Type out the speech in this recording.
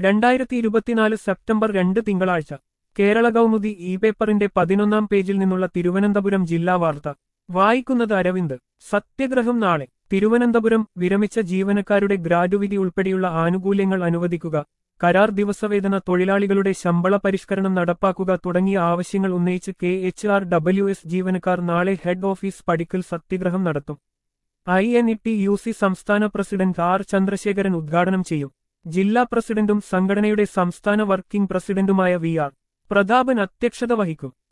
രണ്ടായിരത്തി ഇരുപത്തിനാല് സെപ്റ്റംബർ രണ്ട് തിങ്കളാഴ്ച കേരള കൗമുദി ഇ പേപ്പറിന്റെ പതിനൊന്നാം പേജിൽ നിന്നുള്ള തിരുവനന്തപുരം ജില്ലാ വാർത്ത വായിക്കുന്നത് അരവിന്ദ് സത്യഗ്രഹം നാളെ തിരുവനന്തപുരം വിരമിച്ച ജീവനക്കാരുടെ ഗ്രാറ്റുവിധി ഉൾപ്പെടെയുള്ള ആനുകൂല്യങ്ങൾ അനുവദിക്കുക കരാർ ദിവസവേതന തൊഴിലാളികളുടെ ശമ്പള പരിഷ്കരണം നടപ്പാക്കുക തുടങ്ങിയ ആവശ്യങ്ങൾ ഉന്നയിച്ച് K H R W S ജീവനക്കാർ നാളെ ഹെഡ് ഓഫീസ് പടിക്കൽ സത്യഗ്രഹം നടത്തും I N E T U C സംസ്ഥാന പ്രസിഡന്റ് ആർ ചന്ദ്രശേഖരൻ ഉദ്ഘാടനം ചെയ്യും ജില്ലാ പ്രസിഡന്റും സംഘടനയുടെ സംസ്ഥാന വർക്കിംഗ് പ്രസിഡന്റുമായ വി ആർ പ്രതാപൻ അധ്യക്ഷത വഹിക്കും